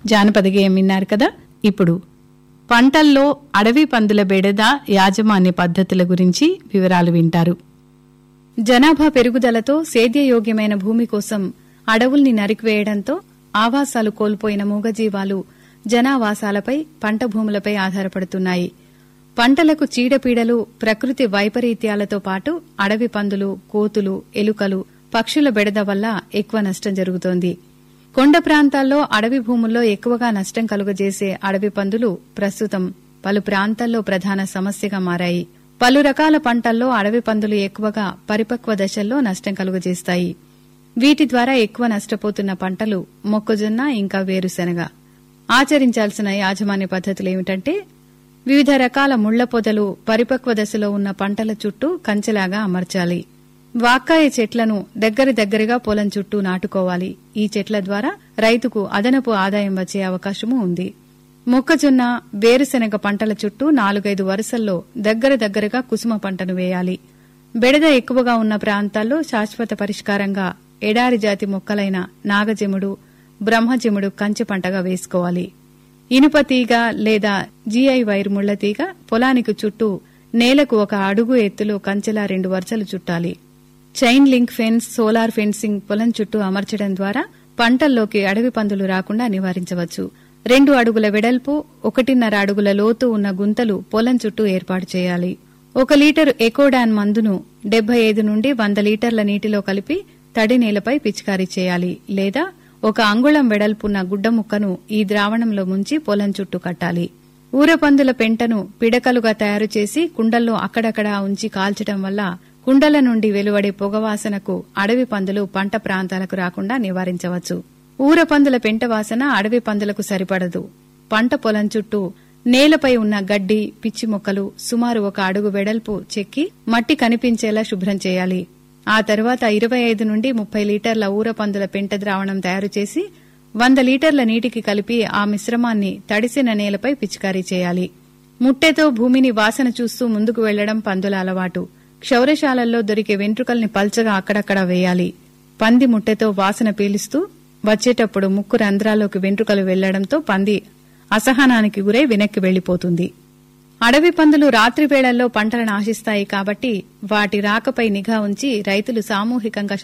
జానపద గేయం విన్నారు కదా ఇప్పుడు పంటల్లో అడవి పందుల బెడద యాజమాన్య పద్ధతుల గురించి వివరాలు వింటారు జనాభా పెరుగుదలతో సేద్యయోగ్యమైన భూమి కోసం అడవుల్ని నరికివేయడంతో ఆవాసాలు కోల్పోయిన మూగజీవాలు జనావాసాలపై పంట భూములపై ఆధారపడుతున్నాయి పంటలకు చీడపీడలు ప్రకృతి వైపరీత్యాలతో పాటు అడవి పందులు కోతులు ఎలుకలు పక్షుల బెడద వల్ల ఎక్కువ నష్టం జరుగుతోంది కొండ ప్రాంతాల్లో అడవి భూముల్లో ఎక్కువగా నష్టం కలుగజేసే అడవి పందులు ప్రస్తుతం పలు ప్రాంతాల్లో ప్రధాన సమస్యగా మారాయి పలు రకాల పంటల్లో అడవి పందులు ఎక్కువగా పరిపక్వ దశల్లో నష్టం కలుగజేస్తాయి వీటి ద్వారా ఎక్కువ నష్టపోతున్న పంటలు మొక్కజొన్న ఇంకా వేరుశెనగ ఆచరించాల్సిన యాజమాన్య పద్ధతులు ఏమిటంటే వివిధ రకాల ముళ్ల పొదలు పరిపక్వ దశలో ఉన్న పంటల చుట్టూ కంచెలాగా అమర్చాలి వాక్కాయ చెట్లను దగ్గర దగ్గరగా పొలం చుట్టూ నాటుకోవాలి ఈ చెట్ల ద్వారా రైతుకు అదనపు ఆదాయం వచ్చే అవకాశమూ ఉంది మొక్కజొన్న వేరుశెనగ పంటల చుట్టూ నాలుగైదు వరుసల్లో దగ్గర దగ్గరగా కుసుమ పంటను వేయాలి బెడద ఎక్కువగా ఉన్న ప్రాంతాల్లో శాశ్వత పరిష్కారంగా ఎడారి జాతి మొక్కలైన నాగజెముడు బ్రహ్మజెముడు కంచె పంటగా వేసుకోవాలి ఇనుప తీగ లేదా జీఐ వైర్ ముళ్ల తీగ పొలానికి చుట్టూ నేలకు ఒక అడుగు ఎత్తులో కంచెలా రెండు వరుసలు చుట్టాలి chain link fence solar fencing పొలం చుట్టూ అమర్చడం ద్వారా పంటల్లోకి అడవి పందులు రాకుండా నివారించవచ్చు రెండు అడుగుల వెడల్పు ఒకటిన్నర అడుగుల లోతు ఉన్న గుంతలు పొలం చుట్టూ ఏర్పాటు చేయాలి ఒక లీటరు ఎకోడాన్ మందును డెబ్బై ఐదు నుండి వంద లీటర్ల నీటిలో కలిపి తడి నేలపై పిచికారీ చేయాలి లేదా ఒక అంగుళం వెడల్పున్న గుడ్డ ముక్కను ఈ ద్రావణంలో ముంచి పొలం చుట్టూ కట్టాలి ఊరపందుల పెంటను పిడకలుగా తయారు చేసి కుండల్లో అక్కడక్కడా ఉంచి కాల్చడం వల్ల కుండల నుండి వెలువడే పొగవాసనకు అడవి పందులు పంట ప్రాంతాలకు రాకుండా నివారించవచ్చు ఊరపందుల పెంట వాసన అడవి పందులకు సరిపడదు పంట పొలం చుట్టూ నేలపై ఉన్న గడ్డి పిచ్చి మొక్కలు సుమారు ఒక అడుగు వెడల్పు చెక్కి మట్టి కనిపించేలా శుభ్రం చేయాలి ఆ తర్వాత ఇరవై ఐదు నుండి ముప్పై లీటర్ల ఊరపందుల పెంట ద్రావణం తయారు చేసి వంద లీటర్ల నీటికి కలిపి ఆ మిశ్రమాన్ని తడిసిన నేలపై పిచికారీ చేయాలి ముట్టెతో భూమిని వాసన చూస్తూ ముందుకు వెళ్లడం పందుల అలవాటు క్షౌరశాలల్లో దొరికే వెంట్రుకల్ని పల్చగా అక్కడక్కడ వేయాలి పంది ముట్టెతో వాసన పీలుస్తూ వచ్చేటప్పుడు ముక్కు రంధ్రాల్లోకి వెంట్రుకలు వెళ్లడంతో పంది అసహనానికి గురై వెనక్కి వెళ్లిపోతుంది అడవి పందులు రాత్రి వేళల్లో పంటలను ఆశిస్తాయి కాబట్టి వాటి రాకపై నిఘా ఉంచి రైతులు సామూహికంగా